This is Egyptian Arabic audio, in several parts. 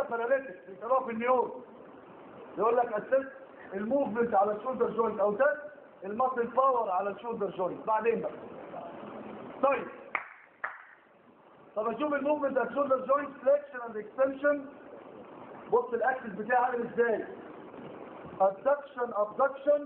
باراليتك بيسموها في النيور يقول لك اسس الموفمنت على الشولدر جوينت او تست الماسل باور على الشولدر جوينت بعدين بقى طيب طب اشوف الموفمنت على الشولدر جوينت فليكشن اند اكستنشن بص الاكسس بتاعي عامل ازاي abduction abduction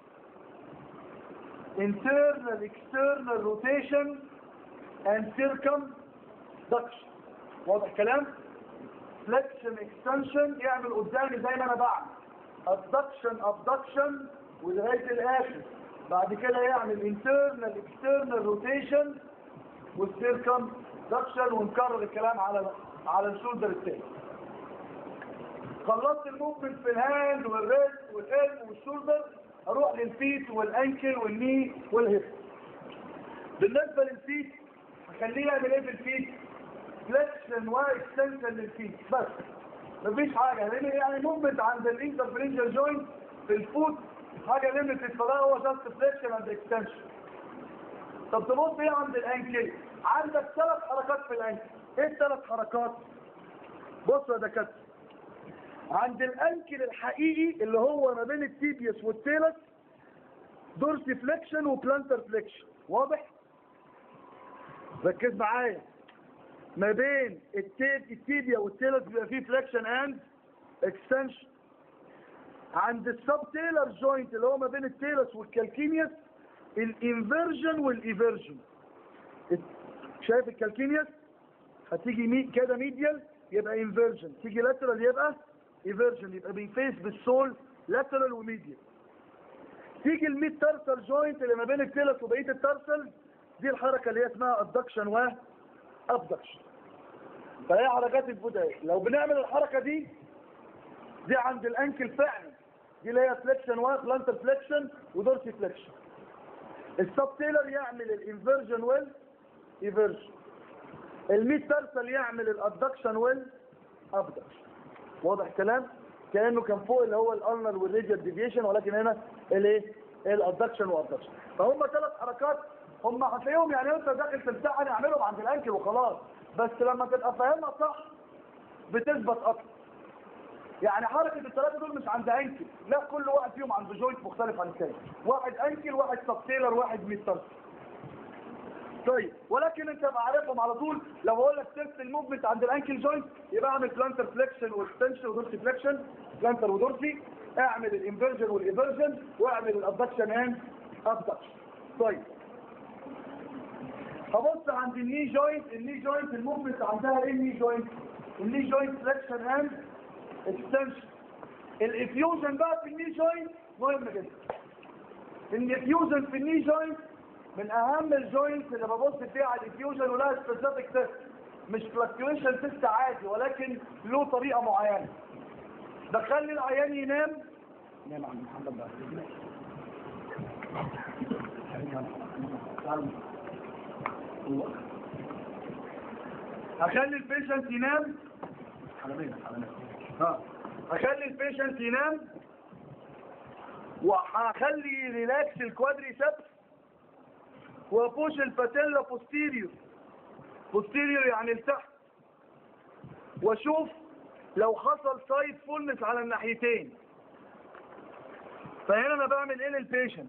internal external rotation and circumduction واضح الكلام flexion extension يعمل قدامي زي ما انا بعمل abduction abduction ولغايه الاخر بعد كده يعمل internal external rotation والcircumduction ونكرر الكلام على على الشولدر التاني خلصت الموفمنت في الهاند والريست والقلب والشولدر اروح للفيت والانكل والني والهيب بالنسبه للفيت هخليه يعمل ايه في الفيت فليكشن واكستنشن للفيت بس مفيش حاجه لان يعني موفمنت عند الانترفرنجال جوينت في الفوت حاجه ليميتد فده هو جاست فليكشن اند اكستنشن طب تبص ايه عند الانكل عندك ثلاث حركات في الانكل ايه الثلاث حركات بص يا دكاتره عند الانكل الحقيقي اللي هو ما بين التيبيس والتيلس دورسي فليكشن وبلانتر فليكشن واضح ركز معايا ما بين التيب التيبيا والتيلس بيبقى فيه فليكشن اند اكستنشن عند السب تيلر جوينت اللي هو ما بين التيلس والكالكينيوس الانفيرجن والايفيرجن شايف الكالكينيوس هتيجي مي كده ميديال يبقى انفيرجن تيجي لاترال يبقى ايفيرجن يبقى بيفيس بالسول لاترال وميديال تيجي الميد تارسل جوينت اللي ما بين التلس وبقيه التارسل دي الحركه اللي هي اسمها ادكشن و ابدكشن فهي حركات البداية لو بنعمل الحركه دي دي عند الانكل فعلا دي اللي هي فليكشن و بلانتر فليكشن ودورسي فليكشن السب تيلر يعمل الانفيرجن وال ايفيرجن الميد تارسل يعمل الادكشن وال ابدكشن واضح الكلام كانه كان فوق اللي هو الالنر والريجل ديفيشن ولكن هنا الايه الادكشن والادكشن فهم ثلاث حركات هم هتلاقيهم يعني انت داخل تمتحن اعملهم عند الانكل وخلاص بس لما تبقى فاهمها صح بتثبت اكتر يعني حركة الثلاثة دول مش عند انكل لا كل واحد فيهم عنده جوينت مختلف عن الثاني واحد انكل واحد سبتيلر واحد ميستر طيب ولكن انت بقى عارفهم على طول لو اقول لك تيست الموفمنت عند الانكل جوينت يبقى اعمل بلانتر فليكشن واكستنشن ودورسي فليكشن بلانتر ودورسي اعمل الانفيرجن والايفرجن واعمل الابدكشن اند ابدكشن طيب هبص عند الني جوينت الني جوينت الموفمنت عندها ايه الني جوينت الني جوينت فليكشن اند اكستنشن الافيوجن بقى في الني جوينت مهم جدا الافيوجن في الني جوينت من اهم الجوينتس اللي ببص فيها على الافيوجن ولها سبيسيفيك تيست مش فلكتويشن تيست عادي ولكن له طريقه معينه بخلي العيان ينام نام عم محمد بقى هخلي البيشنت ينام ها هخلي البيشنت ينام وهخلي ريلاكس الكوادريسبس وابوش الباتيلا بوستيريور بوستيريور يعني لتحت واشوف لو حصل سايد فولنس على الناحيتين فهنا انا بعمل ايه للبيشنت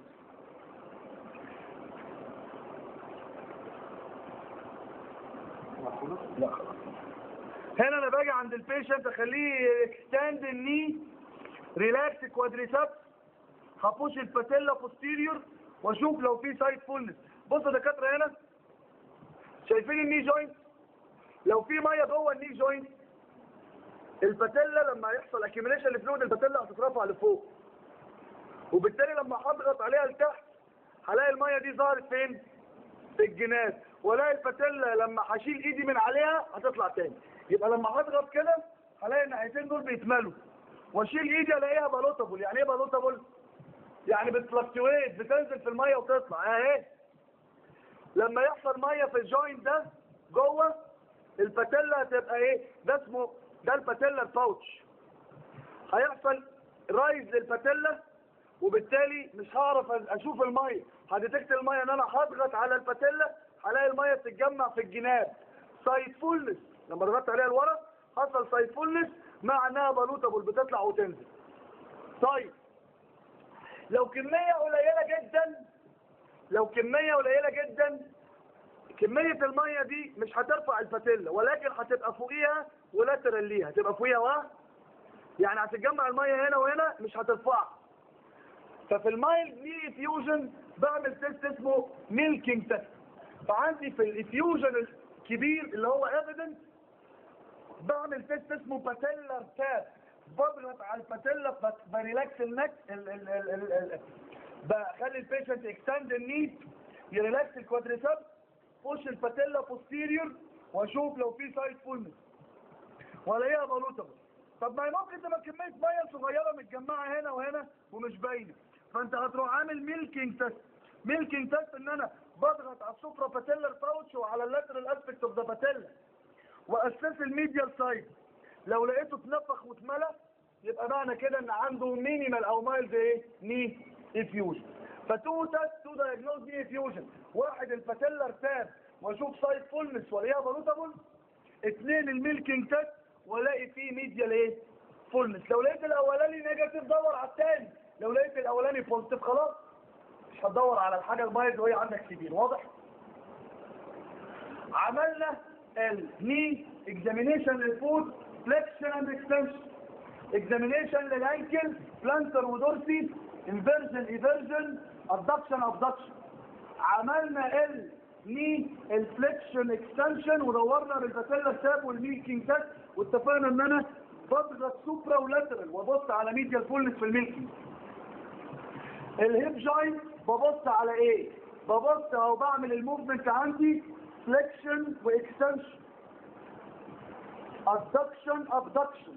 لا خلاص هنا انا باجي عند البيشنت اخليه اكستاند الني ريلاكس كوادريسبس هبوش الباتيلا بوستيريور واشوف لو في سايد فولنس بصوا يا دكاتره هنا شايفين الني جوينت لو في ميه جوه الني جوينت الباتيلا لما يحصل اكيميليشن لفلويد الباتيلا هتترفع لفوق وبالتالي لما هضغط عليها لتحت هلاقي الميه دي ظهرت فين في الجناب والاقي الباتيلا لما هشيل ايدي من عليها هتطلع تاني يبقى لما هضغط كده هلاقي الناحيتين دول بيتملوا واشيل ايدي الاقيها بالوتابل يعني ايه بالوتابل يعني بتفلكتويت بتنزل في الميه وتطلع اهي لما يحصل ميه في الجوينت ده جوه الباتيلا هتبقى ايه ده اسمه ده الباتيلا باوتش هيحصل رايز للباتيلا وبالتالي مش هعرف اشوف الميه هديتكت الميه ان انا هضغط على الباتيلا هلاقي الميه بتتجمع في الجناب سايد فولنس لما ضغطت عليها لورا حصل سايد فولنس مع انها بلوتابل بتطلع وتنزل طيب لو كمية قليلة جدا لو كمية قليلة جدا كمية المية دي مش هترفع الباتيلا ولكن هتبقى فوقيها ولاترال ليها هتبقى فوقيها و يعني هتتجمع المية هنا وهنا مش هترفعها ففي المايل ني افيوجن بعمل تيست اسمه ميلكينج تيست فعندي في الافيوجن الكبير اللي هو ايفيدنس بعمل تيست اسمه باتيلر تاب بضغط على الباتيلا ب- بريلاكس النك ال ال ال ال ال بخلي البيشنت اكستند النيد يريلاكس الكوادريسبس بوش الباتيلا بوستيريور واشوف لو في سايد فولنس والاقيها بلوتبل طب ما هي ممكن تبقى كميه ميه صغيره متجمعه هنا وهنا ومش باينه فانت هتروح عامل ميلكينج تيست ميلكينج تيست ان انا بضغط على السوبرا باتيلر باوتش وعلى اللاترال اسبكت اوف ذا باتيلا واساس الميديال سايد لو لقيته اتنفخ واتملى يبقى معنى كده ان عنده مينيمال او مايلد ايه ني افيوجن فتو تيست تو دايجنوز ني افيوجن واحد الباتيلر تاب واشوف سايد فولنس والاقيها بلوتابل اثنين الميلكينج تيست والاقي فيه ميديال ايه فولنس لو لقيت الاولاني نيجاتيف دور على الثاني لو لقيت الاولاني بوزيتيف خلاص مش هتدور على الحاجه البايظ وهي عندك كبير واضح عملنا الني اكزامينيشن للفوت فليكشن اند اكستنشن اكزامينيشن للانكل بلانتر ودورسي انفيرجن ايفيرجن ابدكشن ابدكشن عملنا ال ني الفليكشن اكستنشن ودورنا بالباتيلا ساب والميلكينج تاك واتفقنا ان انا بضغط سوبرا ولاترال وابص على ميديال فولنس في الميلكينج الهيب جوينت ببص على ايه ببص او بعمل الموفمنت عندي فليكشن واكستنشن adduction abduction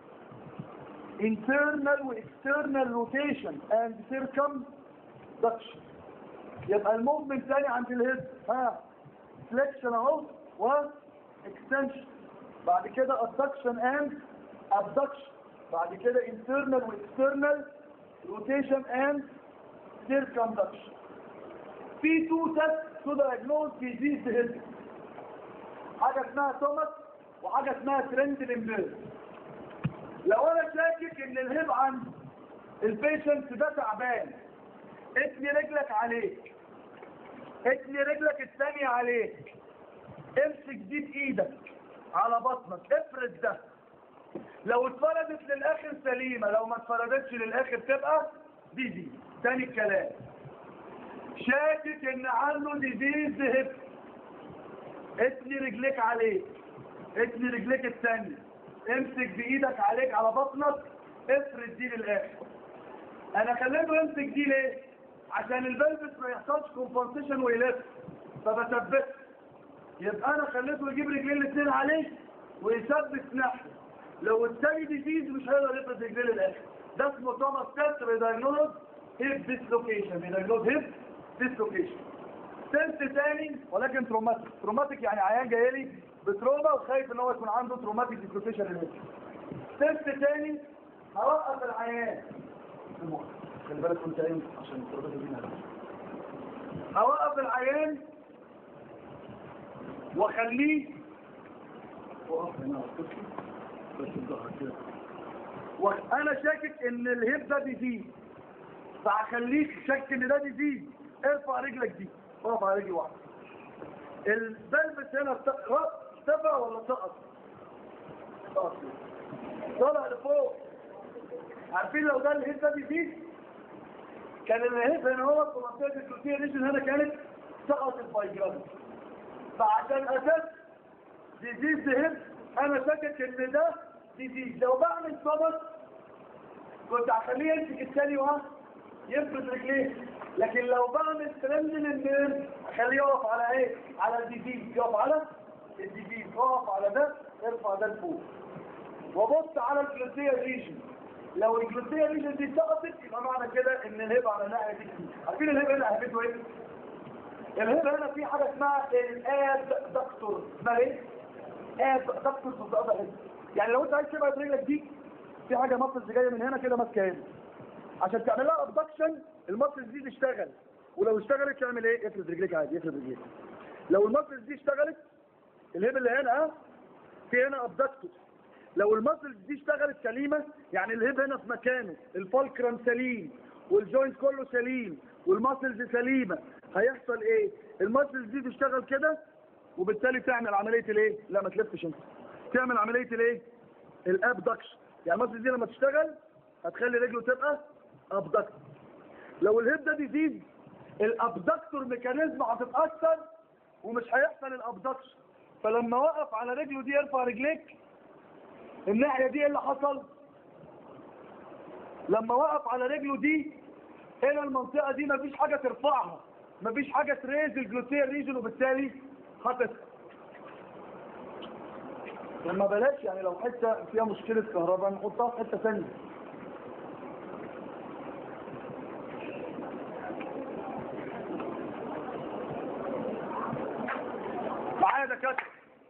internal واexternal rotation and circumduction يبقى الموفمنت تاني عند الهيد ها فليكشن اهو و extension بعد كده adduction and abduction بعد كده internal واexternal rotation and circumduction في تو تيست تو diagnose disease هيد حاجه اسمها توماس وحاجه اسمها ترند الامبير لو انا شاكك ان الهيب عند البيشنت ده تعبان اتني رجلك عليك اتني رجلك الثانية عليك امسك دي بايدك على بطنك افرد ده لو اتفردت للاخر سليمة لو ما اتفردتش للاخر تبقى دي دي تاني الكلام شاكك ان عنده ديزيز هيب اتني رجليك عليك اتني رجليك الثانية امسك بايدك عليك على بطنك افرد دي للاخر انا خليته يمسك دي ليه عشان البلبس ما يحصلش كومبنسيشن ويلف فبثبت يبقى انا خليته يجيب رجلين الاثنين عليه ويثبت ناحيه لو الثاني ديزيز مش هيقدر يفرد رجلين للاخر ده اسمه توماس تيست بيدايجنوز هيب ديسلوكيشن بيدايجنوز هيب ديسلوكيشن تيست تاني ولكن تروماتيك تروماتيك يعني عيان جاي لي بتروما وخايف ان هو يكون عنده تروماتيك ديسلوكيشن للهيب تيست تاني هوقف العيان خلي بالك كنت قايم عشان الترابيزه دي نازلة. هوقف العيان واخليه وقف هنا على الكرسي بس الظهر كده وانا شاكك ان الهيب ده ديزيز فهخليك شك ان ده ديزيز ارفع رجلك دي اقف على رجلي واحده البلبس هنا ارت- ارتفع ولا سقط؟ سقط طلع لفوق عارفين لو ده الهيب ده ديزيز كان الهيب هنا هو في منطقه الجلوتيه ريجن هنا كانت سقط الفايجرام فعشان اساس ديزيز هيب انا شاكك ان ده ديزيز لو بعمل صبر كنت هخليه يمسك الثاني وها يفرد رجليه لكن لو بعمل ترند للنير اخليه يقف على ايه على الديزيز يقف على الديزيز يقف على ده ارفع ده لفوق وبص على الجلوتيه ريجن لو الجلوتيه ريجن دي سقطت يبقى معنى كده ان الهيب على الناحيه دي عارفين الهيب هنا اهميته ايه الهيب هنا في حاجه اسمها الاد دكتور اسمها ايه اد دكتور بالظبط هنا يعني لو انت عايز تبعد رجلك دي في حاجه مصل جايه من هنا كده ماسكه هنا عشان تعمل لها ابدكشن المصل دي تشتغل ولو اشتغلت تعمل ايه افرد رجليك عادي افرد رجليك لو المصل دي اشتغلت الهيب اللي هنا اه في هنا ابدكتور لو المسلز دي اشتغلت سليمه يعني الهيب هنا في مكانه الفولكرم سليم والجوينت كله سليم والمسلز سليمه هيحصل ايه المسلز دي تشتغل كده وبالتالي تعمل عمليه الايه لا ما تلفش انت تعمل عمليه الايه الابدكشن يعني المسلز دي لما تشتغل هتخلي رجله تبقى ابدكت لو الهيب ده ديزيز الابدكتور ميكانيزم هتتاثر ومش هيحصل الابدكشن فلما وقف على رجله دي يرفع رجليك الناحيه دي ايه اللي حصل لما وقف على رجله دي هنا المنطقه دي مفيش حاجه ترفعها مفيش حاجه تريز الجلوتير ريجن وبالتالي هتسقط لما بلاش يعني لو حته فيها مشكله كهرباء نحطها في حته ثانيه معايا دكاتره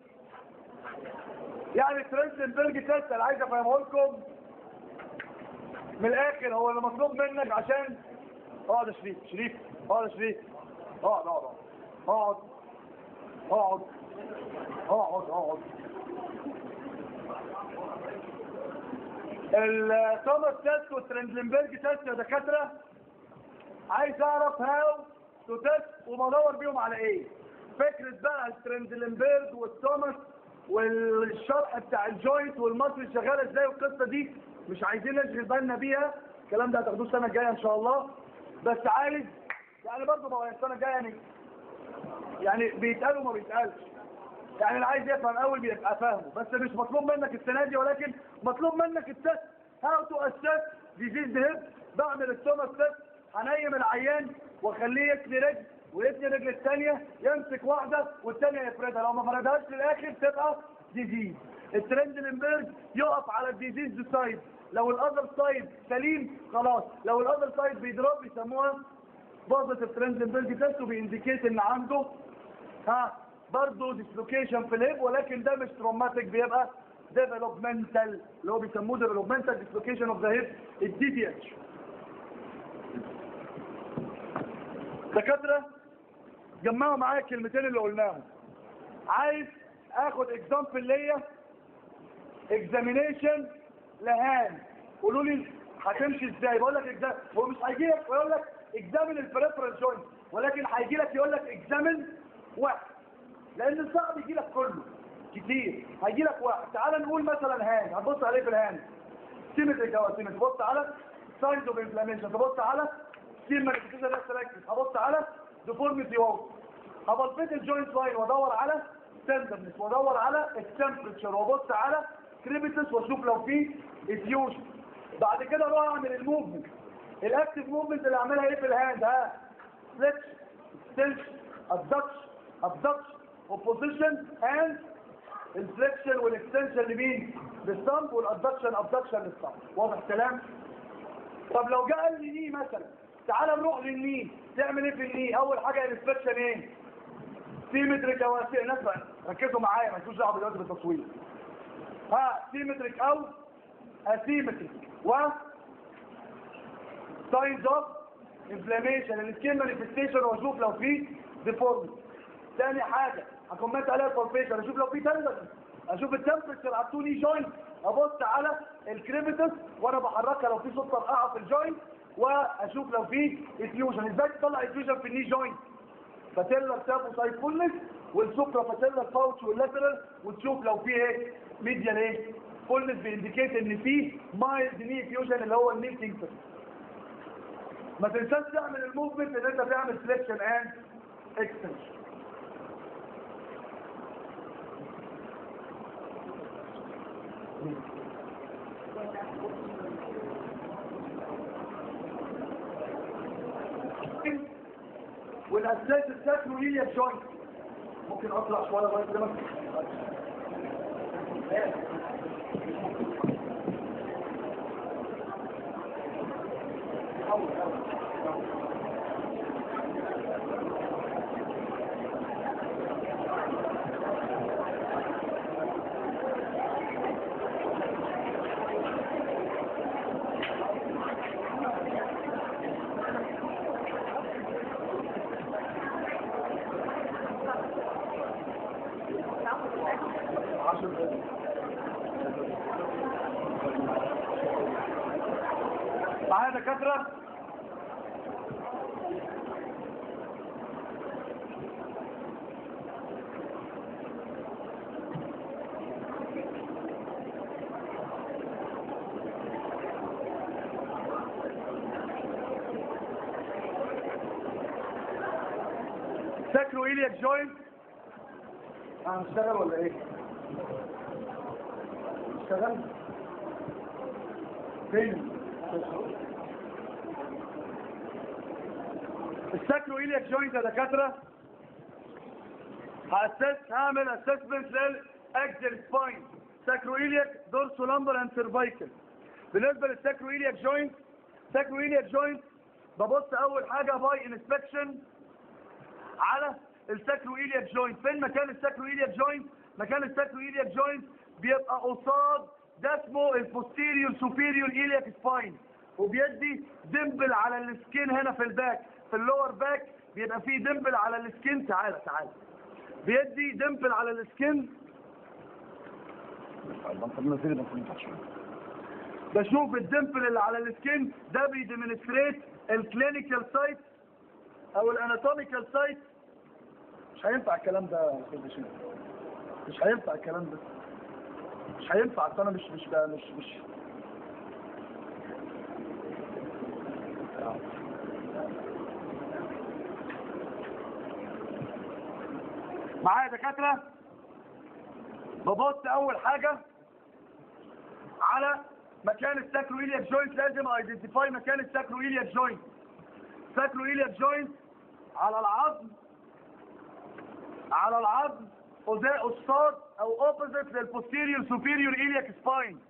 يعني ترنسنبرج تيست انا عايز افهمه لكم من الاخر هو اللي مطلوب منك عشان اقعد يا شريف شريف اقعد يا شريف اقعد اقعد اقعد اقعد اقعد اقعد التوماس تيست والترنسنبرج تيست يا دكاتره عايز اعرف هاو تو تيست وبدور بيهم على ايه فكره بقى الترنزلنبرج والتوماس والشرح بتاع الجوينت والمصري شغاله ازاي والقصه دي مش عايزين نشغل بالنا بيها الكلام ده هتاخدوه السنه الجايه ان شاء الله بس عايز يعني برضه بقى السنه الجايه يعني يعني بيتقال وما بيتقالش يعني اللي عايز يفهم اول بيبقى فاهمه بس مش مطلوب منك السنه دي ولكن مطلوب منك التست هاو تو اسس ديزيز هيب بعمل التوماس تيست هنيم العيان واخليه يتني رجل ويتني رجل الثانيه يمسك واحده والثانيه يفردها لو ما فردهاش للاخر تبقى ديزيز الترند الامبيرج يقف على الديزيز سايد لو الاذر سايد سليم خلاص لو الاذر سايد بيضرب بيسموها بوزيتيف ترند امبيرج تيست وبينديكيت ان عنده ها برضه ديسلوكيشن في الهيب ولكن ده مش تروماتيك بيبقى ديفلوبمنتال اللي هو بيسموه ديفلوبمنتال ديسلوكيشن اوف ذا هيب الدي دي اتش دكاتره جمعوا معايا الكلمتين اللي قلناهم عايز اخد اكزامبل ليا اكزامينيشن لهان قولوا لي هتمشي ازاي بقول لك اكزام هو مش هيجي لك ويقول لك اكزامن البريفرال جوينت ولكن هيجي لك يقول لك اكزامن واحد لان الصعب يجي لك كله كتير هيجي لك واحد تعال نقول مثلا هان هتبص عليه في الهان سيمتريك او سيمتريك تبص على ساينز اوف انفلاميشن تبص على سيم مانيفستيشن ريستراكتس هبص على ديفورميتي وول هبلبط الجوينت لاين وادور على تندرنس وادور على التمبرتشر وابص على كريبيتس واشوف لو في افيوجن بعد كده اروح اعمل الموفمنت الاكتف موفمنت اللي اعملها ايه في الهاند ها سليتش ستنش ابدكش ابدكش وبوزيشن اند الفليكشن والاكستنشن لمين للصمب والادكشن ابدكشن للصمب واضح الكلام طب لو جاء قال لي ني مثلا تعال نروح للني تعمل ايه في الني اول حاجه الانسبكشن ايه سيمتريك او اسي ناس بقى ركزوا معايا ما تكونش دعوه دلوقتي بالتصوير ها سيمتريك او اسيمتريك و ساينز اوف انفلاميشن السكين مانيفستيشن واشوف لو في ديفورميتي تاني حاجه هكومنت عليها البالبيشن اشوف لو في تندرنس اشوف التمبرتشر على التوني جوينت ابص على الكريبيتس وانا بحركها لو في صوت طرقعه في الجوينت واشوف لو في افيوجن ازاي تطلع افيوجن في الني جوينت فاتيلر تابو سايد فولنس والسوبرا فاتيلر باوتش واللاترال وتشوف لو في ايه ميديان ايه فولنس بينديكيت ان في مايلد ني افيوجن اللي هو الني كينكتر ما تنساش تعمل الموفمنت ان انت تعمل فليكشن اند اكستنشن والاساس الساكرولية جوينت ممكن اطلع شويه لغايه كده عشر دقايق معايا دكاتره ساكرو إلياك جوينت هنشتغل ولا ايه؟ اشتغل فين؟ الساكرو إلياك جوينت يا دكاترة هأسس هعمل اسسمنت للأكزل سباين ساكرو إلياك دورسو لامبر اند سيرفايكل بالنسبة للساكرو إلياك جوينت ساكرو إلياك جوينت ببص أول حاجة باي انسبكشن على الساكرو إلياك جوينت فين مكان الساكرو إلياك جوينت مكان الساكرو إلياك جوينت بيبقى قصاد ده اسمه البوستيريور سوبيريور إلياك سباين وبيدي دمبل على السكين هنا في الباك في اللور باك بيبقى فيه دمبل على السكين تعالى تعالى بيدي دمبل على السكين بشوف الدمبل اللي على السكين ده بيديمنستريت الكلينيكال سايت او الاناتوميكال سايت مش هينفع الكلام ده يا استاذ هشام مش هينفع الكلام ده مش هينفع أصل انا مش مش بقى مش مش معايا دكاتره ببص اول حاجه على مكان الساكرو إلياك جوينت لازم ايدنتيفاي مكان الساكرو إلياك جوينت ساكرو إلياك جوينت على العظم على العظم قصاد او اوبوزيت للبوستيريور سوبيريور إلياك سباين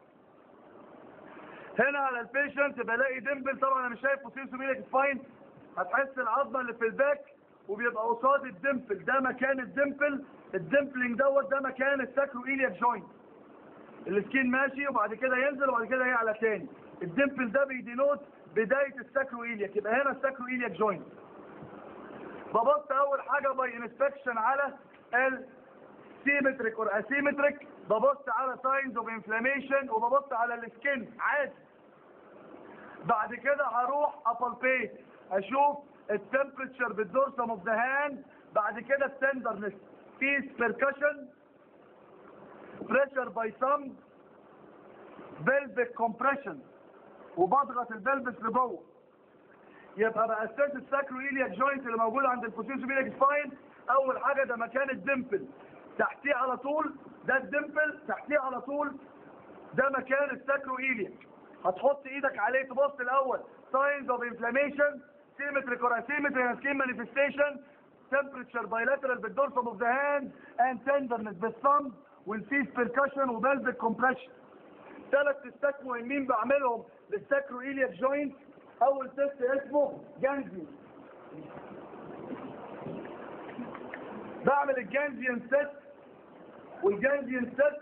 هنا على البيشنت بلاقي دمبل طبعا انا مش شايف بوستيريور سوبيريور إلياك سباين هتحس العظمه اللي في الباك وبيبقى قصاد الدمبل ده مكان الدمبل الدمبلينج دوت ده مكان الساكرو إلياك جوينت السكين ماشي وبعد كده ينزل وبعد كده يعلى تاني الدمبل ده بيدينوت بداية الساكرو إلياك يبقى هنا الساكرو إلياك جوينت ببص أول حاجة باي انسبكشن على السيمتريك اور اسيمتريك ببص على ساينز اوف انفلاميشن وببص على السكين عادي بعد كده هروح ابالبيت اشوف التمبريتشر بالدورسم اوف ذا هاند بعد كده التندرنس في بيركشن بريشر باي ثumb بلفيك كومبريشن وبضغط البلبس لجوه يبقى بأساس الساكرو إلياك جوينت اللي موجود عند البوتيسو إلياك سباين أول حاجة ده مكان الدمبل تحتيه على طول ده الدمبل تحتيه على طول ده مكان الساكرو إلياك هتحط ايدك عليه تبص الأول signs of inflammation symmetric or asymmetric skin manifestation temperature bilateral بالدورسم of the hand and tenderness بالثumb والفيس بيركشن وبلفيك كومبريشن ثلاث تستات مهمين بعملهم للساكرو إلياك جوينت اول تيست اسمه جانجي بعمل الجانجيان ست والجانجيان ست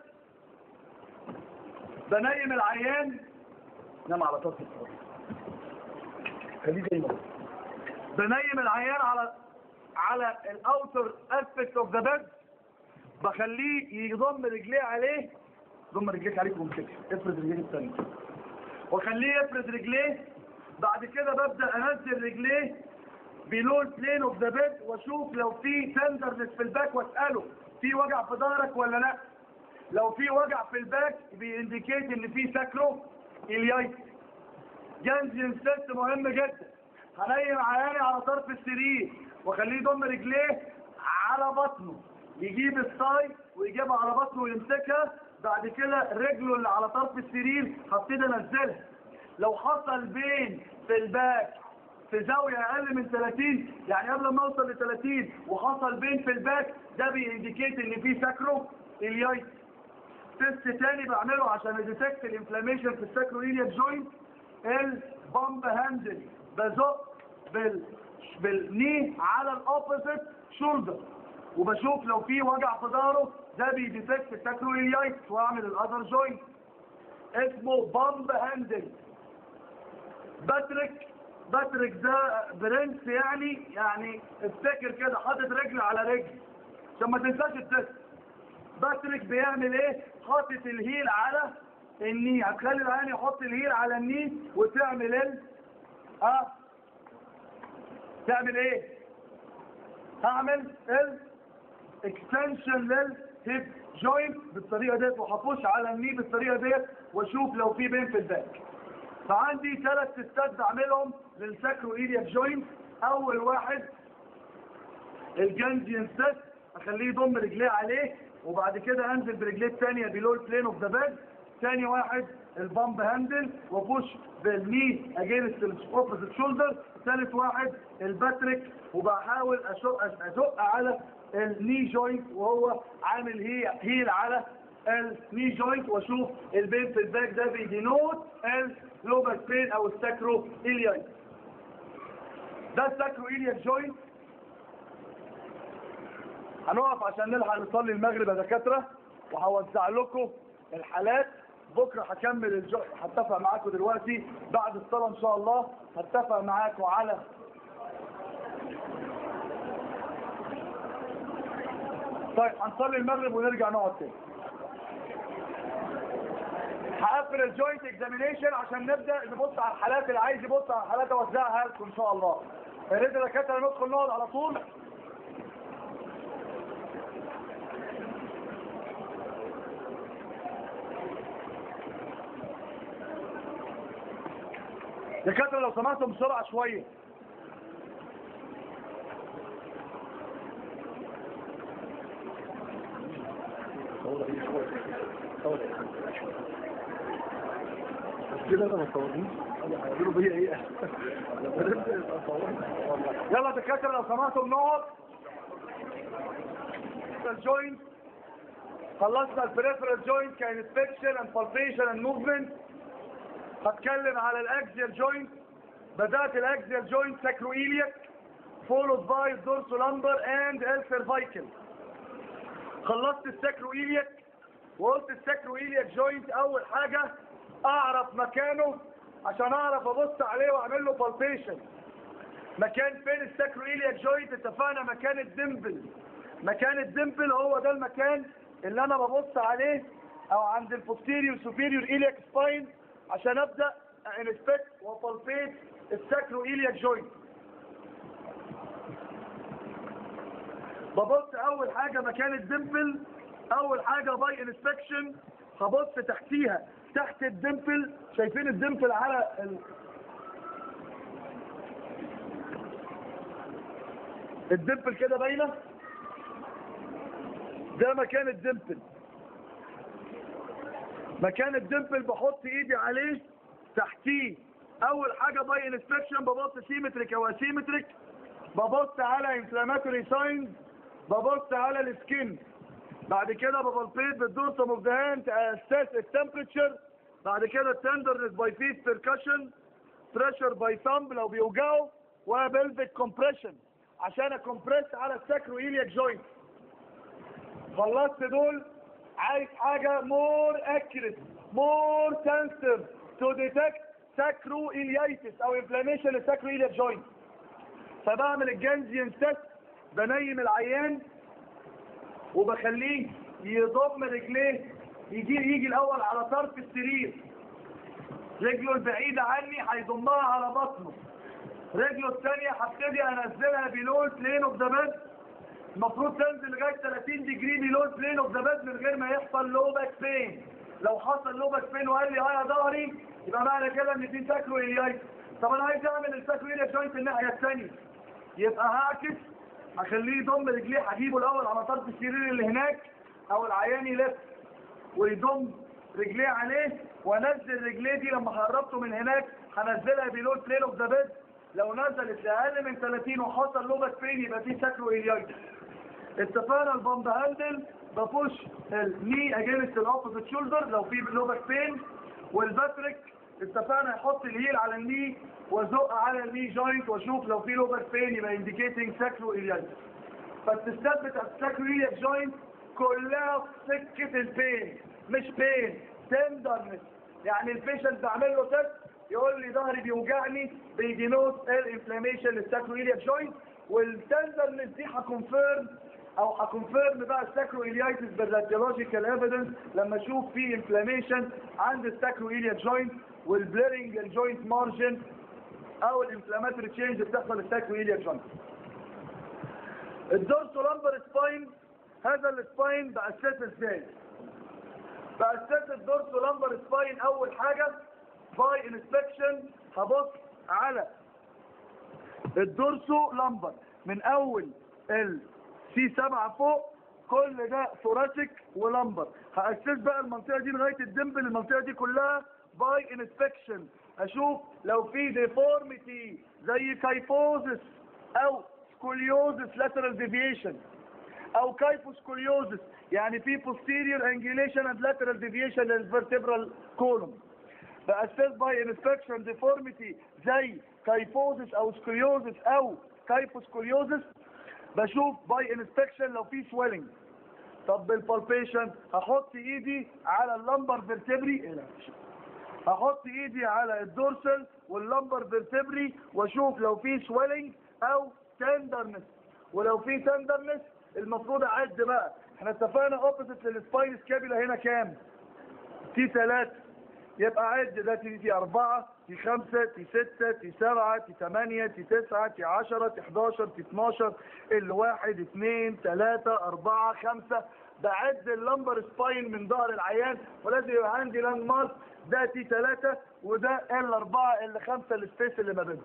بنيم العيان نام على طرف الصراحة خليه زي ما هو. بنيم العيان على على الاوتر اسبكت اوف ذا بيد بخليه يضم رجليه عليه ضم رجليك عليك وامسكها افرد رجليك الثانيه واخليه يفرد رجليه بعد كده ببدا انزل رجليه بلو البلين اوف ذا بيد واشوف لو في تندرنس في الباك واساله في وجع في ظهرك ولا لا لو في وجع في الباك بينديكيت ان في ساكرو اليايتس جانجين ست مهم جدا هنيم عياني على طرف السرير واخليه يضم رجليه على بطنه يجيب الصاي ويجيبها على بطنه ويمسكها بعد كده رجله اللي على طرف السرير هبتدي انزلها لو حصل بين في الباك في زاوية اقل من 30 يعني قبل ما اوصل ل 30 وحصل بين في الباك ده بينديكيت ان في ساكرو اليايت تيست تاني بعمله عشان اديتكت الانفلاميشن في الساكرو الياك جوينت البامب هاندل بزق بال بالني على الاوبوزيت شولدر وبشوف لو في وجع في ظهره ده بيديتكت الساكرو اليايت واعمل الاذر جوينت اسمه بامب هاندل باتريك باتريك ده برنس يعني يعني افتكر كده حاطط رجل على رجل عشان ما تنساش التست باتريك بيعمل ايه حاطط الهيل على الني هتخلي العيان يحط الهيل على الني وتعمل ال اه تعمل ايه هعمل ال اكستنشن للهيب جوينت بالطريقه ديت وهبوش على الني بالطريقه ديت واشوف لو في بين في الباك فعندي ثلاث تستات بعملهم للساكرو ايلياك جوينت اول واحد الجانجيان ست اخليه يضم رجليه عليه وبعد كده انزل برجليه الثانيه بيلو البلين اوف ذا باك ثاني واحد البامب هاندل وبوش بالني اجينست الاوبوزيت شولدر ثالث واحد الباتريك وبحاول ازق ازق على الني جوينت وهو عامل هي هيل على الني جوينت واشوف البين في الباك ده بيدينوت اللوبر بين او الساكرو إلياي ده الساكرو إلياك جوينت هنقف عشان نلحق نصلي المغرب يا دكاتره وهوزع لكم الحالات بكره هكمل الجو هتفق معاكم دلوقتي بعد الصلاه ان شاء الله هتفق معاكم على طيب هنصلي المغرب ونرجع نقعد تاني هقفل الجوينت اكزامينيشن عشان نبدا نبص على الحالات اللي عايز يبص على الحالات اوزعها لكم ان شاء الله يا ريت الدكاتره ندخل نقعد على طول دكاتره لو سمحتوا بسرعه شويه كده انا ما صورنيش هيعملوا بيا ايه يلا دكاتره لو سمحتوا نقعد الجوينت خلصنا البريفرال جوينت كانسبكشن اند بالبيشن اند موفمنت هتكلم على الاكزيال جوينت بدات الاكزيال جوينت ساكرويليك followed by dorsolander and السيرفايكل خلصت الساكرويليك وقلت الساكرويليك جوينت اول حاجه اعرف مكانه عشان اعرف ابص عليه واعمل له بالبيشن مكان فين الساكرويليك جوينت اتفقنا مكان الدمبل مكان الدمبل هو ده المكان اللي انا ببص عليه او عند البوستيريور سوبيريور ايليك سباين عشان ابدا انسبكت وبالبيت الساكرو ايليك جوينت ببص اول حاجه مكان الدمبل اول حاجه باي انسبكشن هبص تحتيها تحت الدمبل شايفين الدمبل على ال... الدمبل كده باينه ده مكان الدمبل مكان الدمبل بحط ايدي عليه تحتيه اول حاجه باي انسبكشن ببص سيمتريك او اسيمتريك ببص على انفلاماتوري ساينز ببص على السكين بعد كده ببلبيت بالدورسم اوف ذا هاند اساس التمبريتشر بعد كده التندرنس باي فيت بيركشن بريشر باي ثامب لو بيوجعوا وبلفيك كومبريشن عشان اكمبريس على الساكرو ايلياك جوينت خلصت دول عايز حاجة more accurate more sensitive to detect sacroiliitis او inflammation للساكرويليك joint فبعمل الجانزيان تيست بنيم العيان وبخليه يضم رجليه يجي يجي الاول على طرف السرير رجله البعيدة عني هيضمها على بطنه رجله الثانية هبتدي انزلها بلو البلين اوف ذا بيد المفروض تنزل لغايه 30 ديجري بلو البلين اوف ذا بيد من غير ما يحصل لو باك بين لو حصل لو باك بين وقال لي اه يا ظهري يبقى معنى كده ان في ساكرو الياي طب انا عايز اعمل الساكرو الياي جوينت الناحيه الثانيه يبقى هعكس هخليه يضم رجليه هجيبه الاول على طرف السرير اللي هناك او العيان يلف ويضم رجليه عليه وانزل رجليه دي لما قربته من هناك هنزلها بلو البلين اوف ذا بيد لو نزلت لاقل من 30 وحصل لو باك بين يبقى في ساكرو الياي اتفقنا البامب هاندل ببوش الني اجينست الاوبوزيت شولدر لو في لوبك بين والباتريك اتفقنا يحط الهيل على الني وازق على الني جوينت واشوف لو في لوبك بين يبقى انديكيتنج ساكرو الياس فالتستات بتاعت الساكرو الياس جوينت كلها في سكه البين مش بين تندرنس يعني البيشنت بعمل له تيست يقول لي ظهري بيوجعني بيدينوت الانفلاميشن للساكرو الياس جوينت والتندرنس دي هكونفيرم او هكونفيرم بقى الساكرو اليايتس بالراديولوجيكال ايفيدنس لما اشوف في انفلاميشن عند الساكرو اليا جوينت والبليرنج الجوينت مارجن او الانفلاماتوري تشينج بتحصل الساكرو اليا جوينت الدورسو لامبر سباين هذا السباين بأساس ازاي بأساس الدورسو لامبر سباين اول حاجة باي انسبكشن هبص على الدورسو لامبر من اول ال سي 7 فوق كل ده ثوراسيك ولمبر هأسس بقى المنطقة دي لغاية الدمبل المنطقة دي كلها باي انسبكشن اشوف لو في ديفورميتي زي كايفوزس او سكوليوزس لاترال ديفيشن او كايفوسكوليوزس يعني في posterior angulation and lateral deviation للvertebral column بأساس باي انسبكشن ديفورميتي زي كايفوزس او سكوليوزس او كايفوسكوليوزس بشوف باي انسبكشن لو في سويلنج طب بالبالبيشن هحط ايدي على اللمبر فيرتبري هحط ايدي على الدورسل واللمبر فيرتبري واشوف لو في سويلنج او تندرنس ولو في تندرنس المفروض اعد بقى احنا اتفقنا اوبوزيت للسباين سكابيلا هنا كام تي 3 يبقى عد ده تي تي 4 تي 5 تي 6 تي 7 تي 8 تي 9 تي 10 تي 11 تي 12 ال 1 2 3 4 5 بعد اللمبر سباين من ظهر العيان ولازم يبقى عندي لاند مارك ده تي 3 وده ال 4 ال 5 السبيس اللي ما بينهم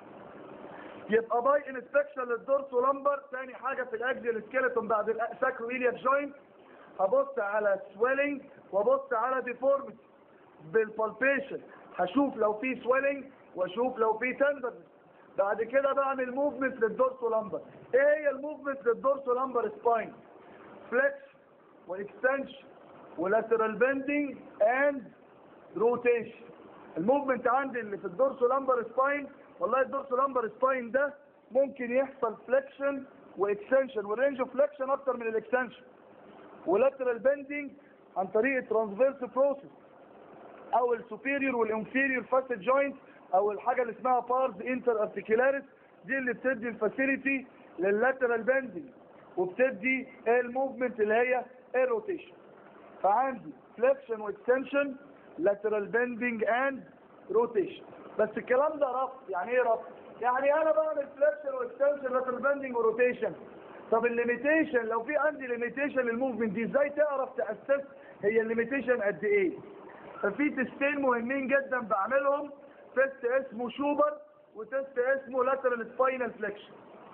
يبقى باي انسبكشن للدورس ولمبر ثاني حاجه في الاكزيال سكيلتون بعد الساكرو ايلياك جوينت هبص على سويلنج وابص على ديفورميتي بالبالبيشن هشوف لو في سويلنج واشوف لو في تندرنس بعد كده بعمل موفمنت للدورس ولمبر ايه هي الموفمنت للدورس ولمبر سباين فليكس واكستنشن ولاترال بندنج اند روتيشن الموفمنت عندي اللي في الدورس ولمبر سباين والله الدورس لامبر سباين ده ممكن يحصل فليكشن واكستنشن والرينج اوف فليكشن اكتر من الاكستنشن ولاترال بندنج عن طريق ترانسفيرس بروسيس او السوبيريور والانفيريور فاسد جوينت او الحاجه اللي اسمها بارز انتر ارتيكولاريس دي اللي بتدي الفاسيليتي لللاترال بندنج وبتدي الموفمنت اللي هي الروتيشن فعندي فليكشن واكستنشن لاترال بندنج اند روتيشن بس الكلام ده ربط يعني ايه ربط يعني انا بعمل فليكشن واكستنشن لاترال بندنج وروتيشن طب الليميتيشن لو في عندي ليميتيشن للموفمنت دي ازاي تعرف تاسس هي الليميتيشن قد ايه ففي تستين مهمين جدا بعملهم تيست اسمه شوبر وتيست اسمه لاترال سباينال فليكشن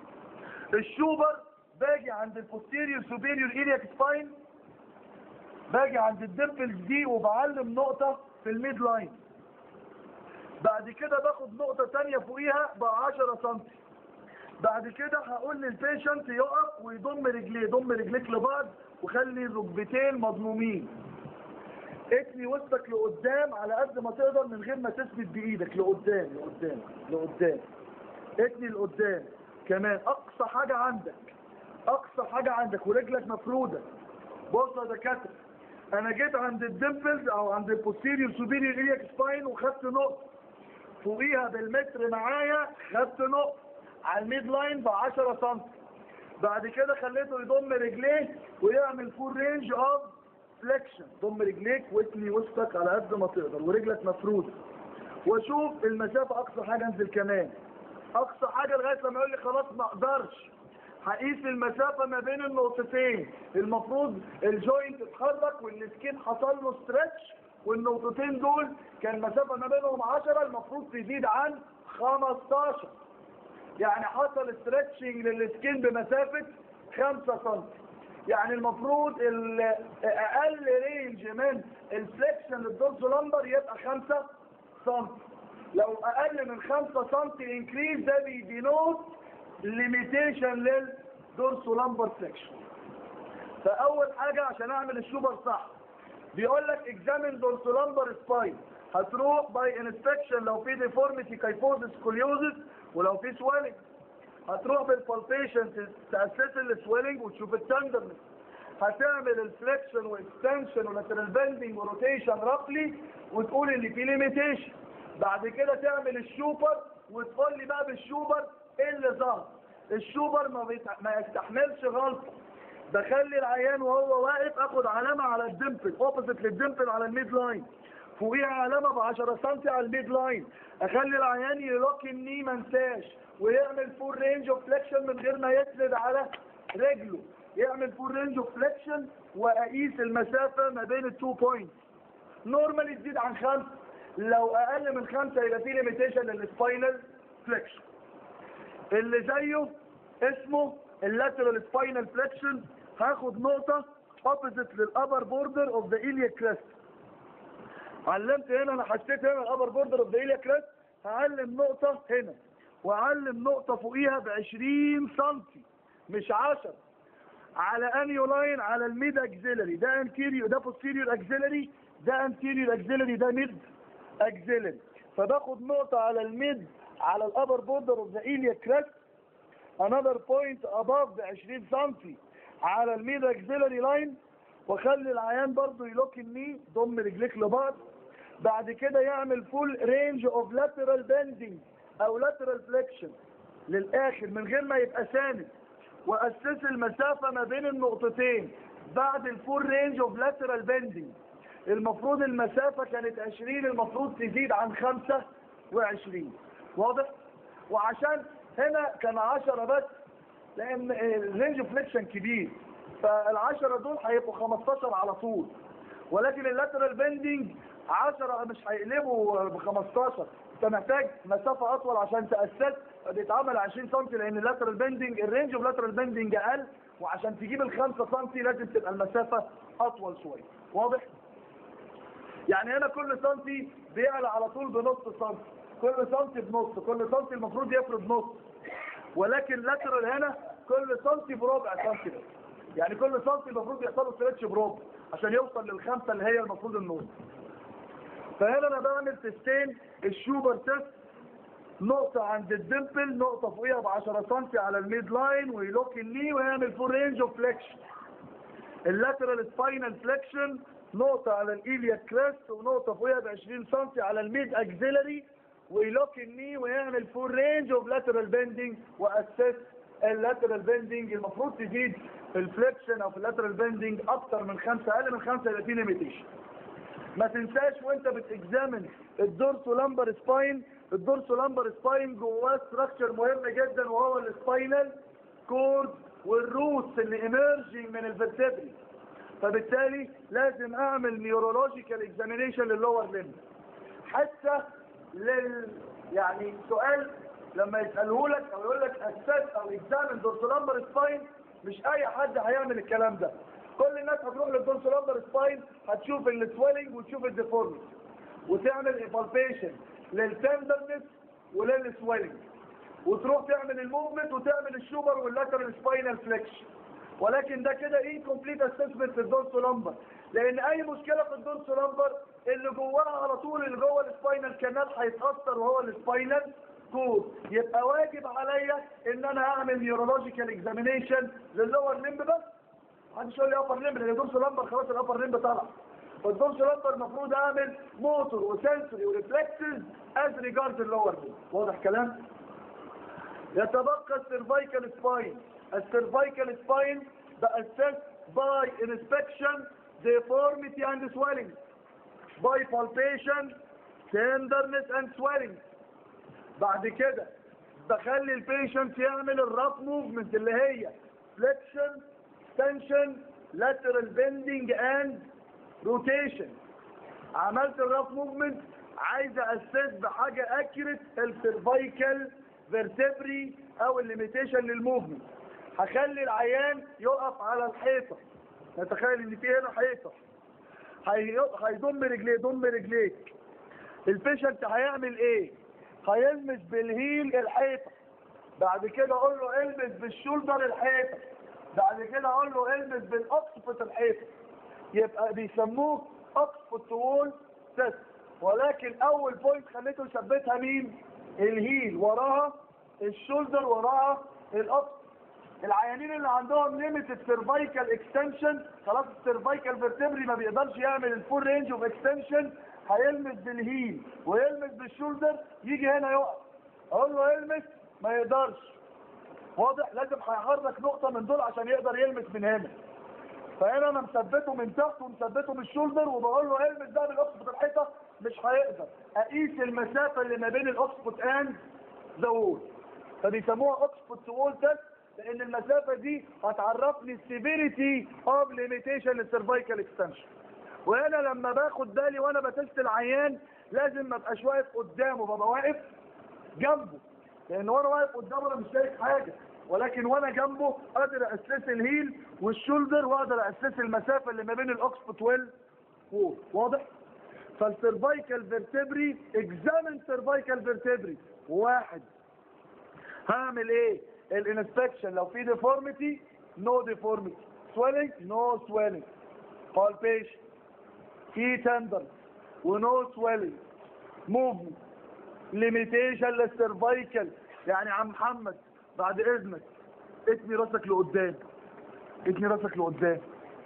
الشوبر باجي عند البوستيريور سوبيريور ايلياك سباين باجي عند الدمبلز دي وبعلم نقطة في الميد لاين بعد كده باخد نقطة تانية فوقيها ب 10 سم بعد كده هقول للبيشنت يقف ويضم رجليه يضم رجليك لبعض وخلي الركبتين مضمومين اتني وسطك لقدام على قد ما تقدر من غير ما تثبت بايدك لقدام لقدام لقدام اتني لقدام كمان اقصى حاجة عندك اقصى حاجة عندك ورجلك مفرودة بص يا دكاتره انا جيت عند الدمبلز او عند البوستيريور سوبيريور ايلياك سباين وخدت نقطة فوقيها بالمتر معايا خدت نقطة على الميد لاين ب 10 سم بعد كده خليته يضم رجليه ويعمل فول رينج اوف فليكشن ضم رجليك واتني وسطك على قد ما تقدر ورجلك مفروده واشوف المسافة اقصى حاجة انزل كمان اقصى حاجة لغاية لما يقول لي خلاص ما اقدرش هقيس المسافة ما بين النقطتين المفروض الجوينت اتحرك والسكين حصل له ستريتش والنقطتين دول كان المسافة ما بينهم 10 المفروض تزيد عن 15 يعني حصل ستريتشنج للسكين بمسافة 5 سم يعني المفروض اقل رينج من الفليكشن للدورس لمبر يبقى 5 سم لو اقل من 5 سم انكريز ده بيدينوت ليميتيشن للدورس لمبر فليكشن فاول حاجة عشان اعمل الشوبر صح بيقول لك اكزامين دورس لمبر سباين هتروح باي انسبكشن لو في ديفورميتي كايفوزس كوليوزس ولو في سويلنج هتروح بالبالبيشن تاسس السويلنج وتشوف التندرنس هتعمل الفليكشن واكستنشن ولاترال بندنج وروتيشن رابلي وتقول ان في ليميتيشن بعد كده تعمل الشوبر وتقول لي بقى بالشوبر ايه اللي ظهر الشوبر ما, بيتع... ما يستحملش غلطه بخلي العيان وهو واقف اخد علامة على الدمبل اوبوزيت للدمبل على الميد لاين فوقيها علامة ب 10 سم على الميد لاين اخلي العيان يلوك الني ما انساش ويعمل فول رينج اوف فليكشن من غير ما يسند على رجله يعمل فول رينج اوف فليكشن واقيس المسافة ما بين التو بوينتس نورمالي تزيد عن خمسة لو اقل من خمسة يبقى في ليميتيشن للسباينال فليكشن اللي زيه اسمه اللاترال سباينال فليكشن هاخد نقطة opposite للأبر بوردر اوف ذا إيليا كريست علمت هنا انا حسيت هنا الأبر بوردر اوف ذا إيليا كريست هعلم نقطة هنا وأعلم نقطة فوقيها ب 20 سنتي مش 10 على انيو لاين على الميد اكزيلري ده انتيريور ده بوستيريور اكزيلري ده انتيريور اكزيلري ده ميد اكزيلري فباخد نقطة على الميد على الابر بوردر اوف ذا ايليا كريست another point above ب 20 سنتي على الميد اكزيلري لاين واخلي العيان برضو يلوك الني ضم رجليك لبعض بعد كده يعمل فول رينج اوف لاترال بندنج او لاترال فليكشن للاخر من غير ما يبقى ساند واسس المسافة ما بين النقطتين بعد الفول رينج اوف لاترال بندنج المفروض المسافة كانت 20 المفروض تزيد عن 25 واضح وعشان هنا كان 10 بس لان الرينج فليكشن كبير فالعشرة دول هيبقوا 15 على طول ولكن اللاترال بندنج 10 مش هيقلبوا ب 15 انت محتاج مسافة اطول عشان تأسس بيتعمل 20 سم لان اللاترال بندنج الرينج اوف لاترال بندنج اقل وعشان تجيب ال 5 سم لازم تبقى المسافة اطول شوية واضح؟ يعني هنا كل سنتي بيعلى على طول بنص سنتي كل سنتي بنص كل سنتي المفروض يفرض نص ولكن لاترال هنا كل سنتي بربع سنتي بس يعني كل سنتي المفروض يحصل له ستريتش بربع عشان يوصل للخمسه اللي هي المفروض النص فهنا انا بعمل تستين الشوبر تيست نقطة عند الدمبل نقطة فوقيها ب 10 سم على الميد لاين ويلوك الني ويعمل فول رينج اوف فليكشن اللاترال سباينال فليكشن نقطة على الايليا كريست ونقطة فوقيها ب 20 سم على الميد اكزيلري ويلوك الني ويعمل فول رينج اوف لاترال بندنج واسس اللاترال بندنج المفروض تزيد في الفليكشن او في اللاترال بندنج اكتر من خمسة اقل من خمسة يبقى في ليميتيشن ما تنساش وانت بتكزامن الدورسو لامبر سباين الدورسو لامبر سباين جواه ستراكشر مهم جدا وهو السباينال كورد والروتس اللي ايمرجنج من الفرتبري فبالتالي لازم اعمل نيورولوجيكال اكزامينيشن للور ليمب حتى لل يعني سؤال لما يساله لك او يقول لك اساس او اكزامن دورسو لامبر سباين مش اي حد هيعمل الكلام ده كل الناس هتروح للدورسو لامبر سباين هتشوف السويلنج وتشوف الديفورميتي وتعمل ايفالبيشن للتندرنس وللسويلنج وتروح تعمل الموفمنت وتعمل الشوبر واللاترال سباينال فليكشن ولكن ده كده انكمبليت اسسمنت للدورسو لامبر لان اي مشكله في الدورسو لامبر اللي جواها على طول اللي جوه السباينال كانال هيتاثر وهو السباينال كود يبقى واجب عليا ان انا اعمل نيورولوجيكال اكزامينيشن للور ليمب بس محدش يقول لي ابر ليمب لان الدورسو لامبر خلاص الابر ليمب طلع فالدورسو لامبر المفروض اعمل موتور وسنسوري وريفلكسز از ريجارد اللور ليمب واضح كلام يتبقى السيرفايكال سباين السيرفايكال سباين بأسس by inspection deformity and swelling by palpation tenderness and swelling بعد كده بخلي البيشنت يعمل الرف موفمنت اللي هي flexion extension lateral bending and rotation عملت الرف موفمنت عايز اسس بحاجه اكيوريت السيرفايكال فيرتبري او الليميتيشن للموفمنت هخلي العيان يقف على الحيطه نتخيل ان في هنا حيطه هي- هيضم رجليه ضم رجليك البيشنت هيعمل ايه هيلمس بالهيل الحيطه بعد كده اقول له البس بالشولدر الحيطه بعد كده اقول له البس بالاقصفة الحيطه يبقى بيسموه اقصفة وول تيست ولكن اول بوينت خليته يثبتها مين الهيل وراها الشولدر وراها الاقصفة العيانين اللي عندهم ليميتد سيرفايكال اكستنشن خلاص السيرفايكال فيرتبري ما بيقدرش يعمل الفول رينج اوف اكستنشن هيلمس بالهيل ويلمس بالشولدر يجي هنا يقف اقول له يلمس ما يقدرش واضح لازم هيحرك نقطة من دول عشان يقدر يلمس من هنا فهنا انا مثبته من تحت ومثبته من الشولدر وبقول له المس ده بالاوكسفوت الحيطة مش هيقدر اقيس المسافة اللي ما بين الاوكسفوت اند ذا وول فبيسموها اوكسفوت وول تيست لان المسافة دي هتعرفني السيفيريتي اوف ليميتيشن للسيرفايكال اكستنشن وهنا لما باخد بالي وانا بتست العيان لازم ما ابقاش واقف قدامه ببقى واقف جنبه لان وانا واقف قدامه انا مش شايف حاجه ولكن وانا جنبه قادر اسس الهيل والشولدر واقدر اسس المسافه اللي ما بين الاوكسفوت ويل وول واضح فالسيرفايكال فيرتبري اكزامن سيرفايكال فيرتبري واحد هعمل ايه الانسبكشن لو في ديفورميتي نو ديفورميتي سويلنج نو سويلنج palpation في تندر ونو سويلنج موفمنت ليميتيشن للسيرفايكال يعني عم محمد بعد اذنك اتني راسك لقدام اتني راسك لقدام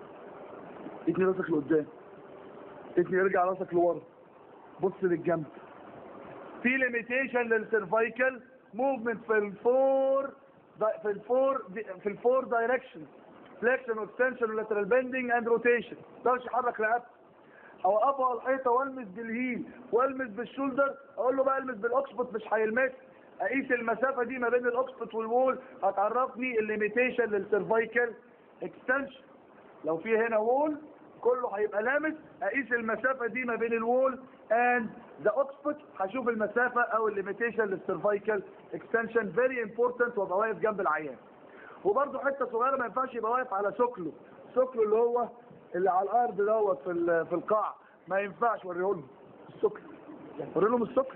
اتني راسك لقدام اتني ارجع راسك لورا بص للجنب في ليميتيشن للسيرفايكال موفمنت في الفور في الفور في الفور دايركشن فليكشن واكستنشن ولاترال بندنج اند روتيشن ده مش يحرك رقبته اوقفه على الحيطه والمس بالهيل والمس بالشولدر اقول له بقى المس بالاوكسبوت مش هيلمس اقيس المسافه دي ما بين الاوكسبوت والوول هتعرفني الليميتيشن للسيرفايكال اكستنشن لو في هنا وول كله هيبقى لامس اقيس المسافه دي ما بين الوول اند ذا اوكسبوت هشوف المسافه او الليميتيشن للسيرفايكال اكستنشن فيري امبورتنت وابقى واقف جنب العيان وبرده حته صغيره ما ينفعش يبقى واقف على سكله سكله اللي هو اللي على الارض دوت في ال- في القاع ما ينفعش وريه لهم السكر وري لهم السكر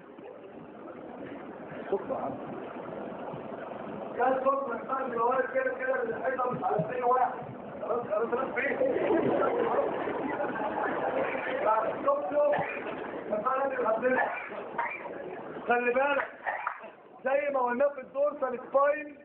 السكر يا عم كان السكر ما ينفعش يبقى واقف كده كده بالحيطه مش على سن واحد خلاص خلاص خلاص فين بعد السكر فعلا الحمد خلي بالك زي ما قلنا في الدورسال سباين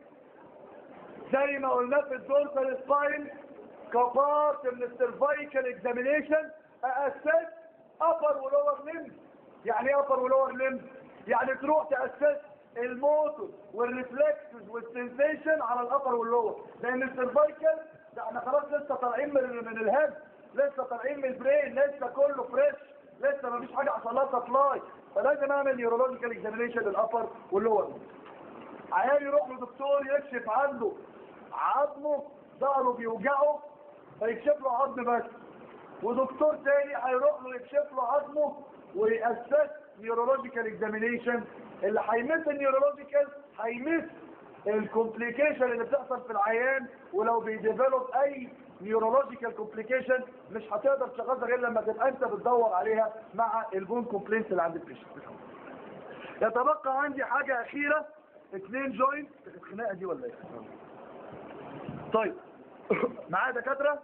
زي ما قلنا في الدورسال سباين كبارت من السيرفايكال اكزامينيشن اسس ابر ولور ليمب يعني ايه ابر ولور ليمب يعني تروح تاسس الموتور والريفلكسز والسنسيشن على الابر واللور لان السيرفايكال ده احنا خلاص لسه طالعين من من الهيد لسه طالعين من البرين لسه كله فريش لسه ما فيش حاجه حصل لها سبلاي فلازم اعمل نيورولوجيكال اكزامينيشن للابر واللور عيال يروح لدكتور يكشف عنده عظمه ظهره بيوجعه فيكشف له عظم بس ودكتور تاني هيروح له يكشف له عظمه ويأسس نيورولوجيكال اكزامينيشن اللي هيمس النيورولوجيكال هيمس الكومبليكيشن اللي بتحصل في العيان ولو بيديفلوب اي نيورولوجيكال كومبليكيشن مش هتقدر تشخصها غير لما تبقى انت بتدور عليها مع البون كومبلينس اللي عند البيشنت يتبقى عندي حاجة اخيرة اثنين جوينت الخناقة دي ولا ايه طيب معايا دكاترة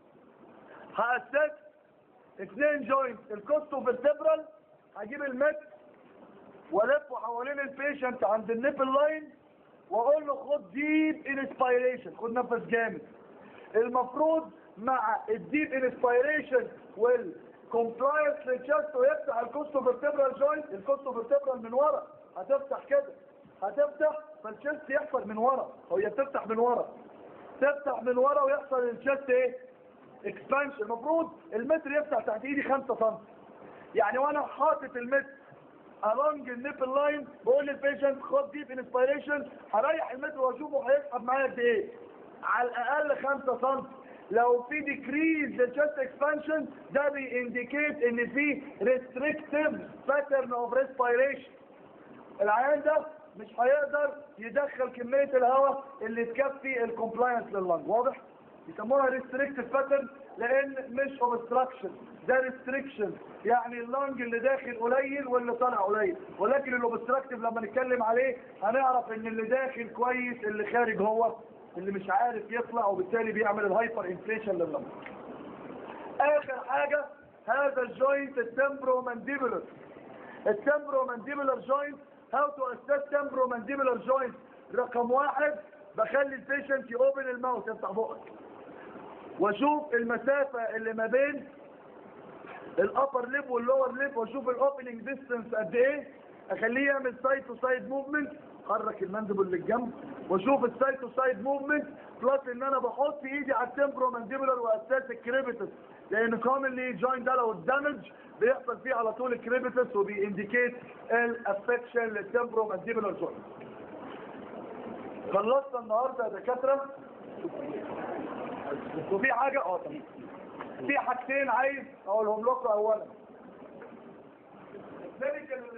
هأسس اثنين جوينت الكوستو فيرتبرال هجيب المت والفه حوالين البيشنت عند النيبل لاين واقول له خد ديب انسبيريشن خد نفس جامد المفروض مع الديب انسبيريشن والكومبلاينس للشست ويفتح الكوستو فيرتبرال جوينت الكوستو فيرتبرال من ورا هتفتح كده هتفتح فالشست يحصل من ورا هي بتفتح من ورا تفتح من ورا ويحصل الشست ايه اكسبانشن المفروض المتر يفتح تحت ايدي 5 سم يعني وانا حاطط المتر along النيبل لاين بقول للبيشنت خد ديب انسبيريشن هريح المتر واشوفه هيسحب معايا قد ايه على الاقل 5 سم لو في ديكريز للشست اكسبانشن ده بينديكيت ان في ريستريكتيف باترن اوف ريسبيريشن العيان ده مش هيقدر يدخل كمية الهواء اللي تكفي الكومبلاينس لللنج واضح؟ يسموها ريستريكتيف باترن لان مش اوبستراكشن ده ريستريكشن يعني اللنج اللي داخل قليل واللي طالع قليل ولكن الاوبستراكتيف لما نتكلم عليه هنعرف ان اللي داخل كويس اللي خارج هو اللي مش عارف يطلع وبالتالي بيعمل الهايبر انفليشن لللنج اخر حاجة هذا الجوينت التمبرو مانديبولر التمبرو مانديبولر جوينت هاو تو اسس تمبرو مانديبولر جوينت رقم واحد بخلي البيشنت يوبن الماوث يفتح بقك واشوف المسافة اللي ما بين الابر ليب واللور ليب واشوف الاوبننج ديستنس قد ايه اخليه يعمل سايد تو سايد موفمنت حرك المندبل للجنب واشوف السايتوسايد موفمنت بلس ان انا بحط ايدي على التمبرو مانديبولار واساس الكريبيتس لان كومنلي جوين ده لو الدمج بيحصل فيه على طول الكريبيتس وبينديكيت الافكشن للتمبرو مانديبولار جوين خلصنا النهارده يا دكاتره وفي حاجه اه تمام في حاجتين عايز اقولهم لكم اولا الميديكال